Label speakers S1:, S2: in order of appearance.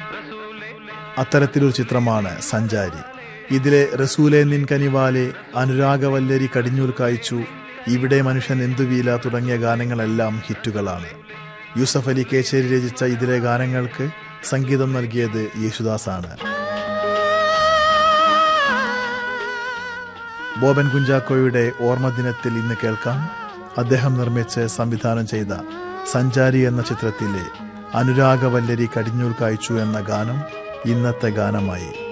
S1: അത്തരത്തിലൊരു ചിത്രമാണ് സഞ്ചാരി ഇതിലെ റസൂലെ നിൻ കനിവാലെ അനുരാഗവല്ലരി കടിഞ്ഞൂൽ കായ്ച്ചു ഇവിടെ മനുഷ്യൻ എന്തുവീല തുടങ്ങിയ ഗാനങ്ങളെല്ലാം ഹിറ്റുകളാണ് യൂസഫ് അലി കേച്ചേരി രചിച്ച ഇതിലെ ഗാനങ്ങൾക്ക് സംഗീതം നൽകിയത് യേശുദാസാണ് ബോബൻ കുഞ്ചാക്കോയുടെ ഓർമ്മദിനത്തിൽ ഇന്ന് കേൾക്കാം അദ്ദേഹം നിർമ്മിച്ച് സംവിധാനം ചെയ്ത സഞ്ചാരി എന്ന ചിത്രത്തിലെ അനുരാഗവല്ലരി കടിഞ്ഞൂൽ കായ്ച്ചു എന്ന ഗാനം ഇന്നത്തെ ഗാനമായി